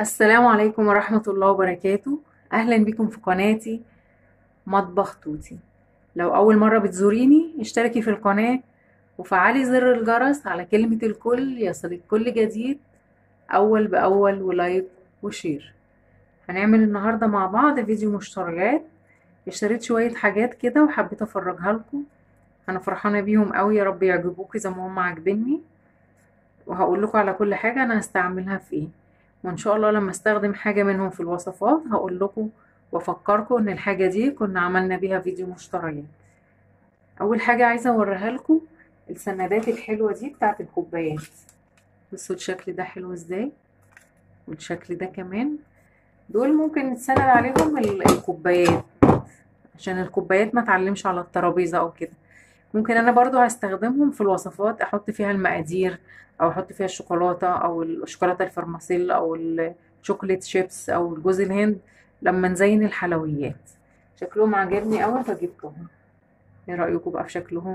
السلام عليكم ورحمة الله وبركاته أهلا بكم في قناتي مطبخ توتي لو أول مرة بتزوريني اشتركي في القناة وفعلي زر الجرس على كلمة الكل يصلك كل جديد أول بأول ولايك وشير هنعمل النهاردة مع بعض فيديو مشتريات اشتريت شوية حاجات كده وحبيت أفرجها لكم أنا فرحانة بيهم قوي يا رب يعجبوكي زي ما هم عاجبيني وهقول لكم على كل حاجة أنا هستعملها في إيه وان شاء الله لما استخدم حاجة منهم في الوصفات هقول لكم وافكركم ان الحاجة دي كنا عملنا بيها فيديو مشتريات اول حاجة عايزة اوريها لكم السندات الحلوة دي بتاعت الكوبايات بصوا الشكل ده حلو ازاي والشكل ده كمان دول ممكن نتسند عليهم الكوبايات عشان الكوبايات ما تعلمش على الترابيزة او كده ممكن انا برضو هستخدمهم في الوصفات احط فيها المقادير او احط فيها الشوكولاته او الشوكولاته الفرماسيل او الشوكولات شيبس او الجوز الهند لما نزين الحلويات شكلهم عجبني قوي فجبتهم ايه رايكم بقى في شكلهم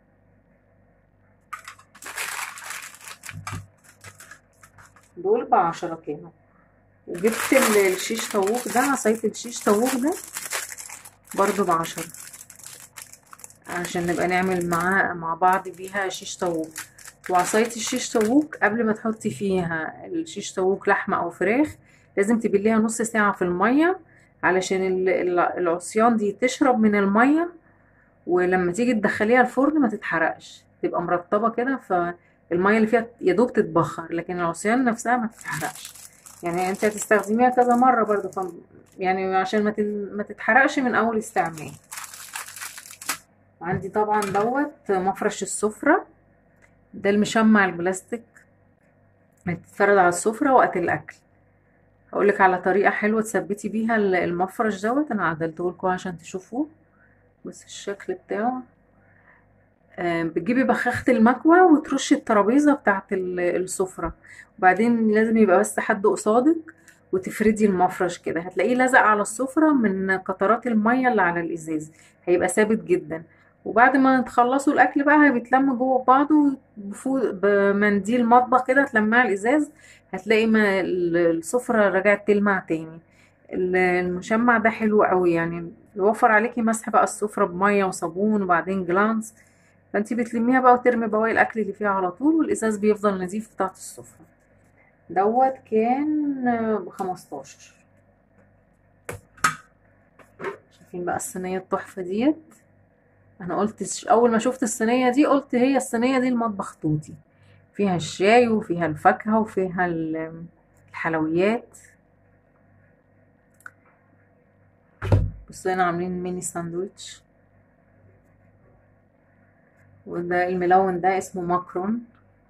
دول بعشرة كانوا وجبت الشيش طاووق ده عصاية الشيش طاووق ده برضو بعشرة عشان نبقى نعمل معاه مع بعض بيها شيش طاووق وعصاية الشيش طاووق قبل ما تحطي فيها الشيش طاووق لحمة أو فراخ لازم تبليها نص ساعة في المية علشان العصيان دي تشرب من المية ولما تيجي تدخليها الفرن ما تتحرقش تبقى مرطبة كده فالمية اللي فيها يدوب تتبخر لكن العصيان نفسها ما تتحرقش يعني انت هتستخدميها كذا مرة برضو ف... يعني عشان ما, ما تتحرقش من أول استعمال عندي طبعا دوت مفرش السفرة ده المشمع البلاستيك بتتفرد على السفرة وقت الأكل هقولك على طريقة حلوة تثبتي بيها المفرش دوت أنا عدلته لكم عشان تشوفوه بس الشكل بتاعه آه بتجيبي بخاخة المكوى وترشي الترابيزة بتاعت السفرة وبعدين لازم يبقى بس حد قصادك وتفردي المفرش كده هتلاقيه لزق على السفرة من قطرات المية اللي على الإزاز هيبقى ثابت جدا وبعد ما تخلصوا الاكل بقى بيتلم جوه بعضه بمنديل مطبخ كده تلمع الازاز هتلاقي ما السفرة رجعت تلمع تاني المشمع ده حلو قوي يعني يوفر عليكي مسح بقى السفرة بمية وصابون وبعدين جلانس فانتي بتلميها بقى وترمي بواقي الاكل اللي فيها على طول والازاز بيفضل نظيف بتاعت السفرة دوت كان بخمستاشر شايفين بقى الصينية التحفة ديت انا قلت اول ما شفت الصينيه دي قلت هي الصينيه دي المطبخ توتي فيها الشاي وفيها الفاكهه وفيها الحلويات بصوا هنا عاملين ميني ساندويتش وده الملون ده اسمه ماكرون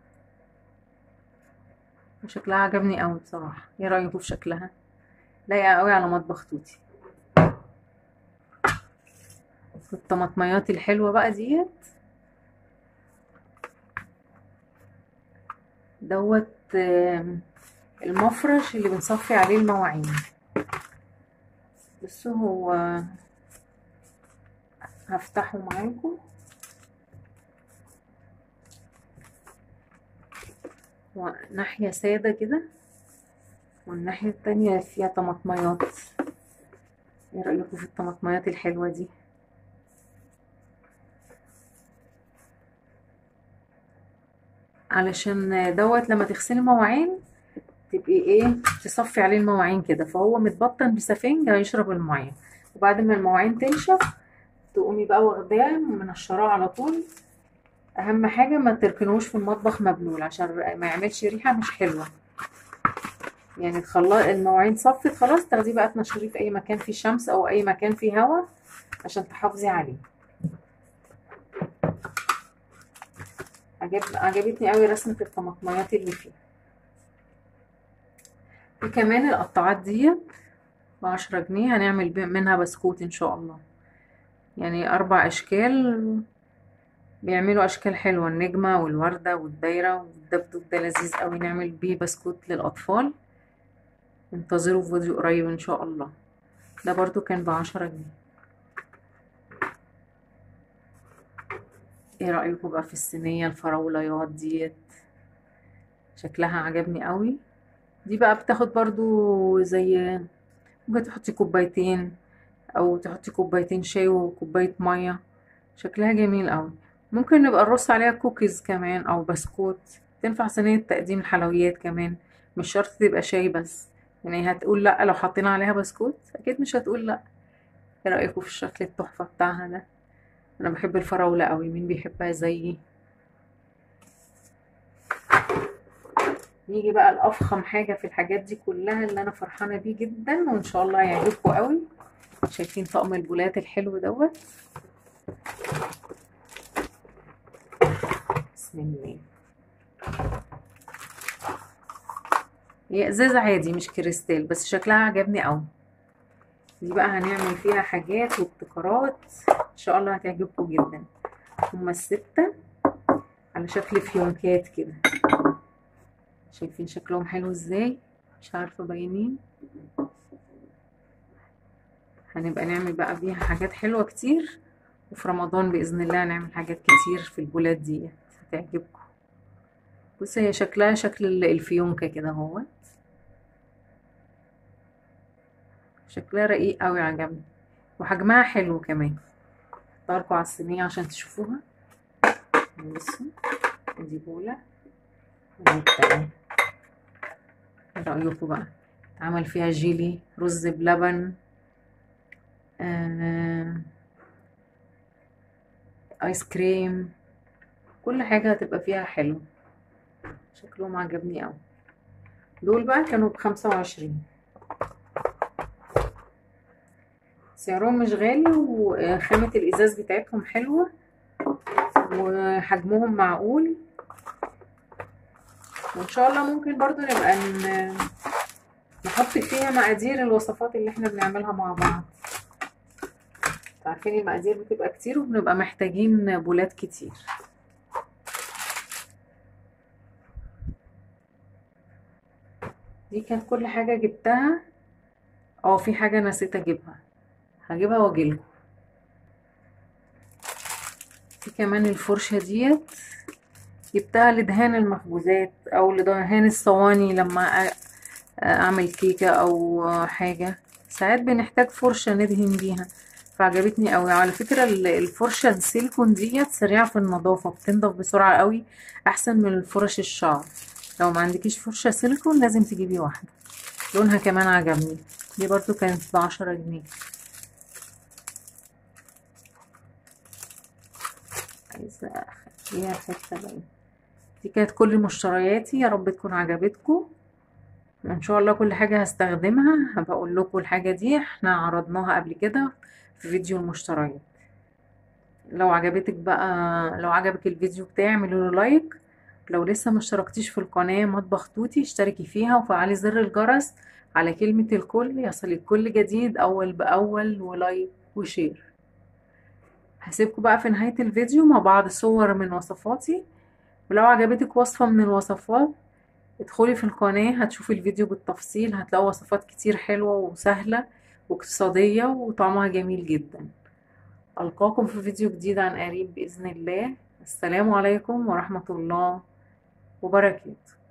وشكلها عجبني قوي بصراحه ايه رايكم في شكلها لايقه قوي على مطبخ توتي الطماطميات الحلوة بقى ديت دوت المفرش اللي بنصفي عليه المواعين بصوا هو هفتحه معاكم ناحية سادة كده والناحية التانية فيها طماطميات ايه رأيكم في الطماطميات الحلوة دي علشان دوت لما تغسلي المواعين تبقي ايه تصفي عليه المواعين كده فهو متبطن بسفنج هيشرب الميه وبعد ما المواعين تنشف تقومي بقى واخداه منشراه على طول اهم حاجه ما تركنوش في المطبخ مبلول عشان ما يعملش ريحه مش حلوه يعني تخلص المواعين صفت خلاص تاخديه بقى تنشريه في اي مكان فيه شمس او اي مكان فيه هواء عشان تحافظي عليه عجب... عجبتني قوي رسمة الطماطميات اللي فيها في كمان القطاعات ديت بعشرة جنيه هنعمل منها بسكوت ان شاء الله يعني اربع اشكال بيعملوا اشكال حلوة النجمة والوردة والدايرة والدبدوب ده لذيذ قوي نعمل بيه بسكوت للاطفال انتظروا فيديو قريب ان شاء الله ده برضو كان بعشرة جنيه ايه رأيكم بقى في الصينية الفراوليات ديت شكلها عجبني قوي دي بقى بتاخد برضو زي ممكن تحطي كوبايتين او تحطي كوبايتين شاي وكوباية مية شكلها جميل قوي ممكن نبقى نرص عليها كوكيز كمان او بسكوت تنفع صينية تقديم الحلويات كمان مش شرط تبقى شاي بس يعني هتقول لا لو حطينا عليها بسكوت اكيد مش هتقول لا ايه رأيكم في الشكل التحفة بتاعها ده انا بحب الفراولة قوي مين بيحبها زيي نيجي بقى لأفخم حاجة في الحاجات دي كلها اللي أنا فرحانة بيه جدا وإن شاء الله هيعجبكم قوي شايفين طقم البولات الحلو دوت بسم الله هي ازاز عادي مش كريستال بس شكلها عجبني قوي دي بقى هنعمل فيها حاجات وابتكارات ان شاء الله هتعجبكم جدا هما الستة على شكل فيونكات كده شايفين شكلهم حلو ازاي مش عارفة باينين هنبقى نعمل بقى بيها حاجات حلوة كتير وفي رمضان بإذن الله هنعمل حاجات كتير في البولات دي هتعجبكم بصي هي شكلها شكل الفيونكة كده اهوت شكلها رقيق قوي عجبني وحجمها حلو كمان احطها على الصينية عشان تشوفوها بصوا دي بولة ودي التانية ايه رأيكم بقى اتعمل فيها جيلي رز بلبن آه، ايس كريم كل حاجة هتبقى فيها حلو شكلهم عجبني اوي دول بقى كانوا بخمسة وعشرين سعرهم مش غالي وخامة الإزاز بتاعتهم حلوة وحجمهم معقول وإن شاء الله ممكن برضو نبقى نحط فيها مقادير الوصفات اللي احنا بنعملها مع بعض عارفين المقادير بتبقى كتير وبنبقى محتاجين بولات كتير دي كانت كل حاجة جبتها اه في حاجة نسيت اجيبها هجيبها واجيلكم في كمان الفرشة ديت جبتها لدهان المخبوزات او لدهان الصواني لما اعمل كيكة او حاجة ساعات بنحتاج فرشة ندهن بيها فعجبتني قوي على فكرة الفرشة السيليكون ديت سريعة في النظافة بتنضف بسرعة قوي احسن من الفرش الشعر لو ما عندكيش فرشة سيليكون لازم تجيبي واحدة لونها كمان عجبني دي برضو كانت بعشرة جنيه عايزة اخليها حتة باين دي كانت كل مشترياتي يا رب تكون عجبتكم ان شاء الله كل حاجة هستخدمها هبقول لكم الحاجة دي احنا عرضناها قبل كده في فيديو المشتريات لو عجبتك بقى لو عجبك الفيديو بتاعي اعملوا له لايك لو لسه ما اشتركتيش في القناة مطبخ توتي اشتركي فيها وفعلي زر الجرس على كلمة الكل يصلك كل جديد اول باول ولايك وشير هسيبكم بقى في نهاية الفيديو مع بعض صور من وصفاتي ولو عجبتك وصفة من الوصفات ادخلي في القناة هتشوفي الفيديو بالتفصيل هتلاقوا وصفات كتير حلوة وسهلة واقتصادية وطعمها جميل جدا ألقاكم في فيديو جديد عن قريب بإذن الله السلام عليكم ورحمة الله وبركاته